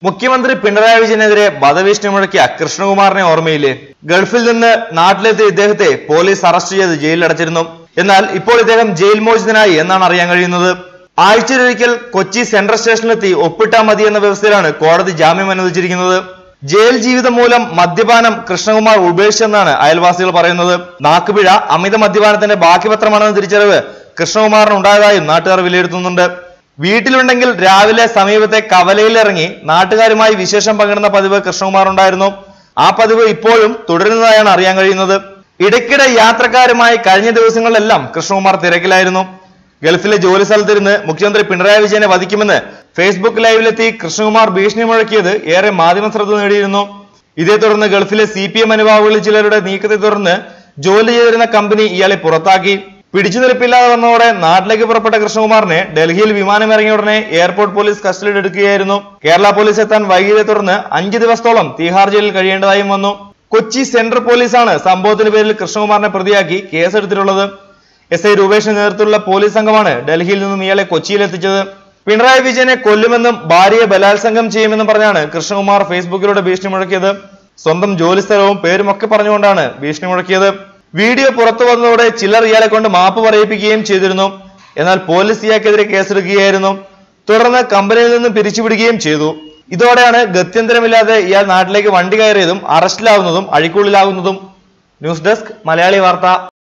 മുഖ്യമന്ത്രി പിണറായി വിജയനെതിരെ വധഭീഷണി മുഴക്കിയ കൃഷ്ണകുമാറിനെ ഓർമ്മയില്ലേ ഗൾഫിൽ നിന്ന് നാട്ടിലെത്തിയ ഇദ്ദേഹത്തെ പോലീസ് അറസ്റ്റ് ചെയ്ത് ജയിലിലടച്ചിരുന്നു എന്നാൽ ഇപ്പോൾ ഇദ്ദേഹം ജയിൽ മോചിതനായി എന്നാണ് അറിയാൻ കഴിയുന്നത് ആഴ്ചയിലൊരിക്കൽ കൊച്ചി സെൻട്രൽ സ്റ്റേഷനിലെത്തി ഒപ്പിട്ടാ മതി എന്ന വ്യവസ്ഥയിലാണ് കോടതി ജാമ്യം അനുവദിച്ചിരിക്കുന്നത് ജയിൽ ജീവിതം മൂലം മദ്യപാനം കൃഷ്ണകുമാർ ഉപേക്ഷിച്ചെന്നാണ് അയൽവാസികൾ പറയുന്നത് നാക്കുപിഴ അമിത മദ്യപാനത്തിന്റെ ബാക്കി പത്രമാണെന്ന തിരിച്ചറിവ് കൃഷ്ണകുമാറിന് ഉണ്ടായതായും നാട്ടുകാർ വിലയിരുത്തുന്നുണ്ട് വീട്ടിലുണ്ടെങ്കിൽ രാവിലെ സമീപത്തെ കവലയിലിറങ്ങി നാട്ടുകാരുമായി വിശേഷം പങ്കിടുന്ന പതിവ് കൃഷ്ണകുമാർ ഉണ്ടായിരുന്നു ആ പതിവ് ഇപ്പോഴും തുടരുന്നതായാണ് അറിയാൻ കഴിയുന്നത് ഇടയ്ക്കിടെ യാത്രക്കാരുമായി കഴിഞ്ഞ ദിവസങ്ങളിലെല്ലാം കൃഷ്ണകുമാർ തിരക്കിലായിരുന്നു ഗൾഫിലെ ജോലി സ്ഥലത്തിരുന്ന് മുഖ്യമന്ത്രി പിണറായി വിജയനെ വധിക്കുമെന്ന് ഫേസ്ബുക്ക് ലൈവിലെത്തി കൃഷ്ണകുമാർ ഭീഷണി മുഴക്കിയത് ഏറെ മാധ്യമ ശ്രദ്ധ നേടിയിരുന്നു ഇതേ തുടർന്ന് ഗൾഫിലെ സി പി എം അനുഭാവികളിൽ ചിലരുടെ നീക്കത്തെ തുടർന്ന് ജോലി ചെയ്തിരുന്ന കമ്പനി ഇയാളെ പുറത്താക്കി പിടിച്ചു നിൽപ്പില്ലാതെ വന്നതോടെ നാട്ടിലേക്ക് പുറപ്പെട്ട കൃഷ്ണകുമാറിനെ ഡൽഹിയിൽ വിമാനം ഇറങ്ങിയ ഉടനെ എയർപോർട്ട് പോലീസ് കസ്റ്റഡിയിൽ എടുക്കുകയായിരുന്നു കേരള പോലീസ് എത്താൻ വൈകിയതെ തുടർന്ന് അഞ്ച് ദിവസത്തോളം തീഹാർ ജയിലിൽ കഴിയേണ്ടതായും വന്നു കൊച്ചി സെൻട്രൽ പോലീസാണ് സംഭവത്തിന് പേരിൽ കൃഷ്ണകുമാറിനെ പ്രതിയാക്കി കേസെടുത്തിട്ടുള്ളത് എസ് ഐ രൂപേഷിന് നേതൃത്വത്തിലുള്ള പോലീസ് സംഘമാണ് ഡൽഹിയിൽ നിന്നും ഇയാളെ കൊച്ചിയിൽ എത്തിച്ചത് പിണറായി വിജയനെ കൊല്ലുമെന്നും ഭാര്യയെ ബലാത്സംഗം ചെയ്യുമെന്നും പറഞ്ഞാണ് കൃഷ്ണകുമാർ ഫേസ്ബുക്കിലൂടെ ഭീഷണി മുഴക്കിയത് സ്വന്തം ജോലി സ്ഥലവും പേരും ഒക്കെ പറഞ്ഞുകൊണ്ടാണ് ഭീഷണി മുഴക്കിയത് വീഡിയോ പുറത്തു വന്നതോടെ ചിലർ ഇയാളെ കൊണ്ട് മാപ്പ് പറയിപ്പിക്കുകയും ചെയ്തിരുന്നു എന്നാൽ പോലീസ് ഇയാൾക്കെതിരെ കേസെടുക്കുകയായിരുന്നു തുടർന്ന് കമ്പനിയിൽ നിന്നും പിരിച്ചുവിടുകയും ചെയ്തു ഇതോടെയാണ് ഗത്യന്തരമില്ലാതെ ഇയാൾ നാട്ടിലേക്ക് വണ്ടി കയറിയതും അറസ്റ്റിലാവുന്നതും അഴിക്കുള്ളിലാകുന്നതും ന്യൂസ് ഡെസ്ക് മലയാളി വാർത്ത